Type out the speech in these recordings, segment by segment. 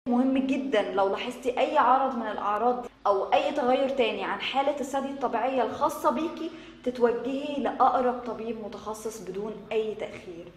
مهم جدا لو لاحظتي اي عرض من الاعراض دي او اي تغير تاني عن حالة الثدي الطبيعية الخاصة بيكي تتوجهي لاقرب طبيب متخصص بدون اي تأخير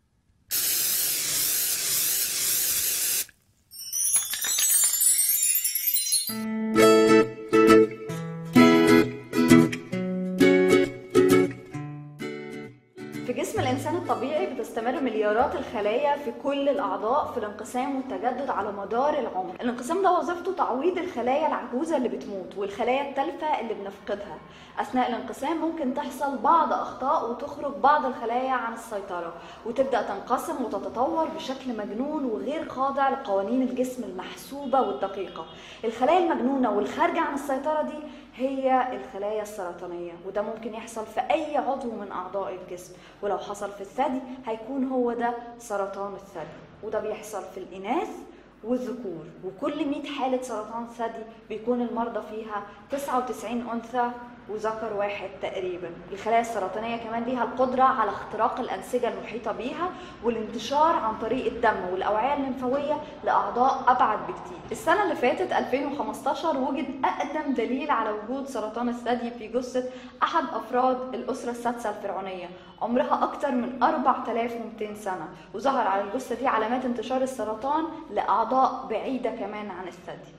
في جسم الإنسان الطبيعي بتستمر مليارات الخلايا في كل الأعضاء في الانقسام والتجدد على مدار العمر الانقسام ده وظيفته تعويض الخلايا العجوزة اللي بتموت والخلايا التالفة اللي بنفقدها أثناء الانقسام ممكن تحصل بعض أخطاء وتخرج بعض الخلايا عن السيطرة وتبدأ تنقسم وتتطور بشكل مجنون وغير خاضع لقوانين الجسم المحسوبة والدقيقة الخلايا المجنونة والخارجة عن السيطرة دي هي الخلايا السرطانية وده ممكن يحصل في أي عضو من أعضاء الجسم ولو حصل في الثدي هيكون هو ده سرطان الثدي وده بيحصل في الإناث والذكور وكل 100 حالة سرطان ثدي بيكون المرضى فيها 99 أنثى وذكر واحد تقريبا الخلايا السرطانية كمان ليها القدرة على اختراق الأنسجة المحيطة بيها والانتشار عن طريق الدم والأوعية الليمفاوية لأعضاء أبعد بكتير السنة اللي فاتت 2015 وجد أقدم دليل على وجود سرطان الثدي في جثة أحد أفراد الأسرة السادسة الفرعونية عمرها أكثر من 4200 سنة وظهر على الجثة دي علامات انتشار السرطان لأعضاء بعيدة كمان عن الثدي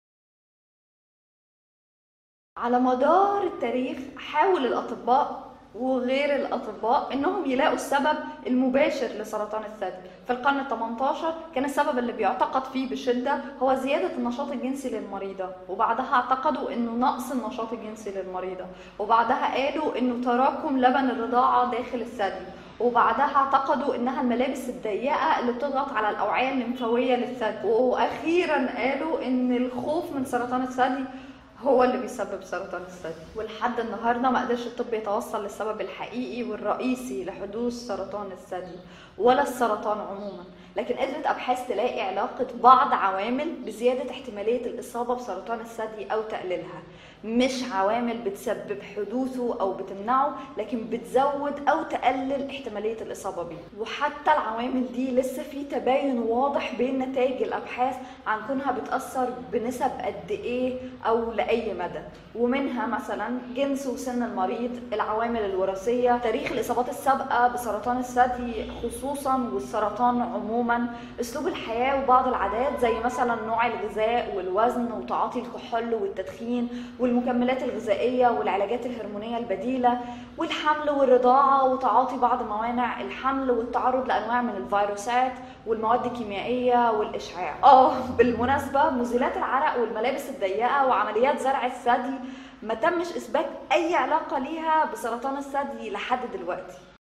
على مدار التاريخ حاول الأطباء وغير الأطباء إنهم يلاقوا السبب المباشر لسرطان الثدي في القرن ال 18 كان السبب اللي بيعتقد فيه بشدة هو زيادة النشاط الجنسي للمريضة وبعدها اعتقدوا إنه نقص النشاط الجنسي للمريضة وبعدها قالوا إنه تراكم لبن الرضاعة داخل الثدي وبعدها اعتقدوا انها الملابس الضيقه اللي بتضغط على الاوعيه الليمفاويه للثدي واخيرا قالوا ان الخوف من سرطان الثدي هو اللي بيسبب سرطان الثدي ولحد النهارده ما قدرش الطب يتوصل للسبب الحقيقي والرئيسي لحدوث سرطان الثدي ولا السرطان عموما لكن قدرت ابحاث تلاقي علاقه بعض عوامل بزياده احتماليه الاصابه بسرطان الثدي او تقليلها مش عوامل بتسبب حدوثه او بتمنعه لكن بتزود او تقلل احتماليه الاصابه بيه وحتى العوامل دي لسه في تباين واضح بين نتائج الابحاث عن كونها بتاثر بنسب قد ايه او لاي مدى ومنها مثلا جنس وسن المريض العوامل الوراثيه تاريخ الاصابات السابقه بسرطان الثدي خصوصا والسرطان عموما اسلوب الحياه وبعض العادات زي مثلا نوع الغذاء والوزن وتعاطي الكحول والتدخين والمكملات الغذائيه والعلاجات الهرمونيه البديله والحمل والرضاعه وتعاطي بعض موانع الحمل والتعرض لانواع من الفيروسات والمواد الكيميائيه والاشعاع اه بالمناسبه مزيلات العرق والملابس الضيقه وعمليات زرع الثدي ما تمش اثبات اي علاقه ليها بسرطان الثدي لحد دلوقتي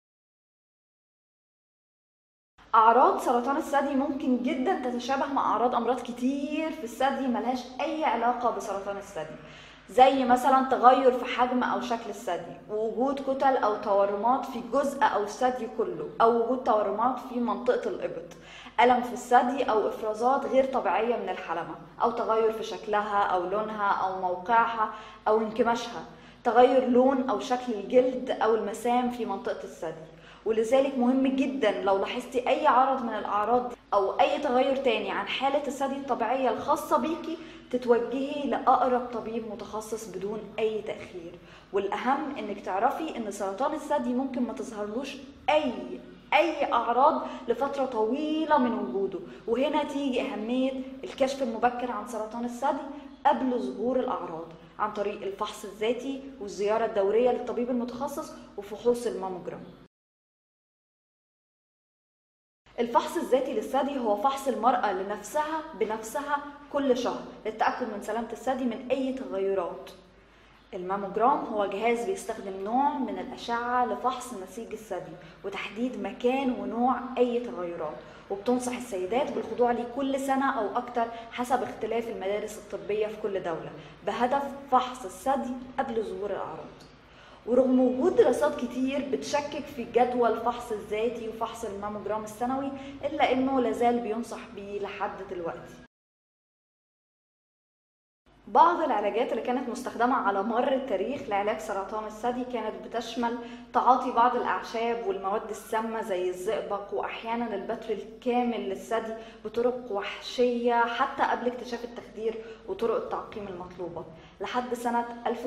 اعراض سرطان الثدي ممكن جدا تتشابه مع اعراض امراض كتير في الثدي ملهاش اي علاقه بسرطان الثدي زي مثلا تغير في حجم او شكل الثدي ووجود كتل او تورمات في جزء او الثدي كله او وجود تورمات في منطقه الابط الم في الثدي او افرازات غير طبيعيه من الحلمه او تغير في شكلها او لونها او موقعها او انكماشها تغير لون او شكل الجلد او المسام في منطقه الثدي ولذلك مهم جدا لو لاحظتي اي عرض من الاعراض دي او اي تغير تاني عن حاله الثدي الطبيعيه الخاصه بيكي تتوجهي لاقرب طبيب متخصص بدون اي تاخير والاهم انك تعرفي ان سرطان الثدي ممكن ما تظهرلوش اي اي اعراض لفتره طويله من وجوده وهنا تيجي اهميه الكشف المبكر عن سرطان الثدي قبل ظهور الاعراض عن طريق الفحص الذاتي والزياره الدوريه للطبيب المتخصص وفحوص الماموجرام الفحص الذاتي للثدي هو فحص المرأة لنفسها بنفسها كل شهر للتأكد من سلامة الثدي من أي تغيرات الماموجرام هو جهاز بيستخدم نوع من الأشعة لفحص نسيج الثدي وتحديد مكان ونوع أي تغيرات وبتنصح السيدات بالخضوع ليه كل سنة أو أكتر حسب اختلاف المدارس الطبية في كل دولة بهدف فحص الثدي قبل ظهور الأعراض ورغم وجود دراسات كتير بتشكك في جدوى الفحص الذاتي وفحص الماموجرام السنوي الا انه لازال بينصح بيه لحد دلوقتي بعض العلاجات اللي كانت مستخدمة على مر التاريخ لعلاج سرطان الثدي كانت بتشمل تعاطي بعض الأعشاب والمواد السامة زي الزئبق وأحيانا البتر الكامل للثدي بطرق وحشية حتى قبل اكتشاف التخدير وطرق التعقيم المطلوبة لحد سنة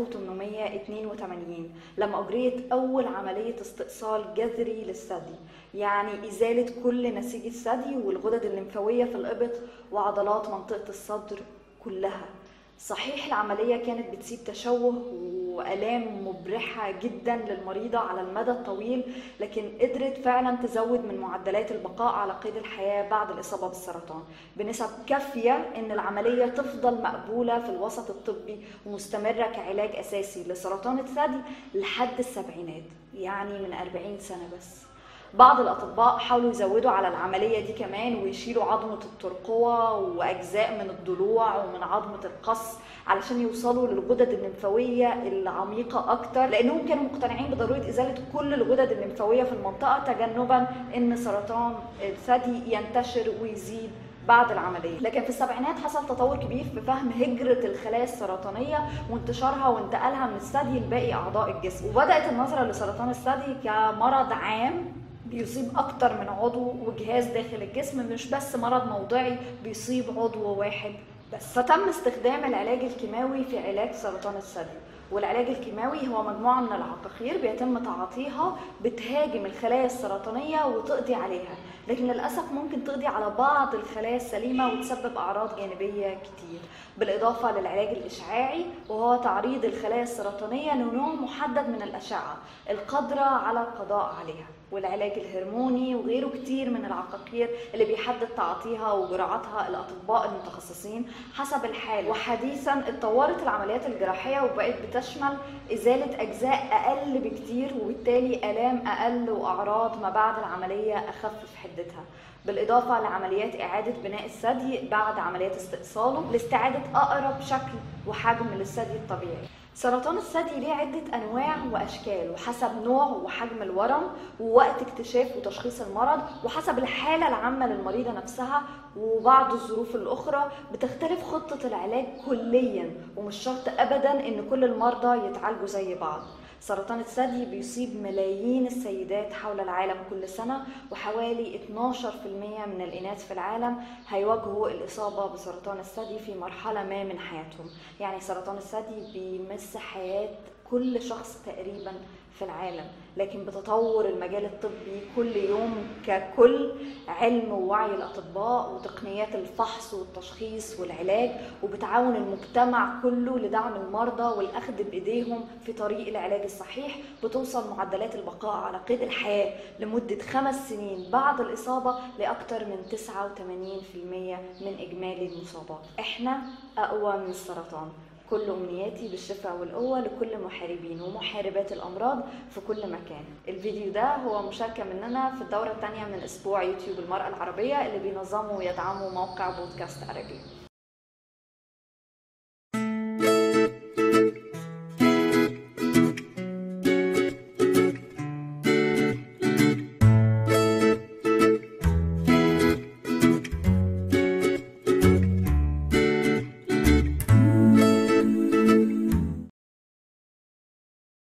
1882 لما أجريت أول عملية استئصال جذري للثدي يعني إزالة كل نسيج الثدي والغدد الليمفاوية في الإبط وعضلات منطقة الصدر كلها صحيح العملية كانت بتسيب تشوه وآلام مبرحة جدا للمريضة على المدى الطويل لكن قدرت فعلا تزود من معدلات البقاء على قيد الحياة بعد الإصابة بالسرطان بنسب كافية إن العملية تفضل مقبولة في الوسط الطبي ومستمرة كعلاج أساسي لسرطان الثدي لحد السبعينات يعني من 40 سنة بس بعض الاطباء حاولوا يزودوا على العمليه دي كمان ويشيلوا عظمه الترقوه واجزاء من الضلوع ومن عظمه القص علشان يوصلوا للغدد الليمفاويه العميقه اكتر لانهم كانوا مقتنعين بضروره ازاله كل الغدد الليمفاويه في المنطقه تجنبا ان سرطان الثدي ينتشر ويزيد بعد العمليه لكن في السبعينات حصل تطور كبير في فهم هجره الخلايا السرطانيه وانتشارها وانتقالها من الثدي لباقي اعضاء الجسم وبدات النظره لسرطان الثدي كمرض عام بيصيب اكتر من عضو وجهاز داخل الجسم مش بس مرض موضعي بيصيب عضو واحد بس فتم استخدام العلاج الكيماوي في علاج سرطان الثدي والعلاج الكيماوي هو مجموعة من العقاقير بيتم تعاطيها بتهاجم الخلايا السرطانية وتقضي عليها لكن للأسف ممكن تقضي على بعض الخلايا السليمة وتسبب أعراض جانبية كتير بالإضافة للعلاج الإشعاعي وهو تعريض الخلايا السرطانية لنوع محدد من الأشعة القادرة على القضاء عليها والعلاج الهرموني وغيره كتير من العقاقير اللي بيحدد تعاطيها وجرعاتها الاطباء المتخصصين حسب الحاله وحديثا اتطورت العمليات الجراحيه وبقت بتشمل ازاله اجزاء اقل بكتير وبالتالي الام اقل واعراض ما بعد العمليه اخف في حدتها بالاضافه لعمليات اعاده بناء الثدي بعد عمليات استئصاله لاستعاده اقرب شكل وحجم للثدي الطبيعي سرطان الثدي ليه عدة أنواع وأشكال وحسب نوع وحجم الورم ووقت اكتشاف وتشخيص المرض وحسب الحالة العامة للمريضة نفسها وبعض الظروف الأخرى بتختلف خطة العلاج كليا ومش شرط أبدا إن كل المرضى يتعالجوا زي بعض سرطان الثدي بيصيب ملايين السيدات حول العالم كل سنة وحوالي 12% من الإناث في العالم هيواجهوا الإصابة بسرطان الثدي في مرحلة ما من حياتهم يعني سرطان الثدي بيمس حياة كل شخص تقريبا في العالم لكن بتطور المجال الطبي كل يوم ككل علم ووعي الاطباء وتقنيات الفحص والتشخيص والعلاج وبتعاون المجتمع كله لدعم المرضى والاخذ بايديهم في طريق العلاج الصحيح بتوصل معدلات البقاء على قيد الحياه لمده خمس سنين بعد الاصابه لاكثر من 89% من اجمالي المصابات احنا اقوى من السرطان كل أمنياتي بالشفاء والقوة لكل محاربين ومحاربات الأمراض في كل مكان الفيديو ده هو مشاركة مننا في الدورة الثانية من أسبوع يوتيوب المرأة العربية اللي بينظموا ويدعموا موقع بودكاست عربي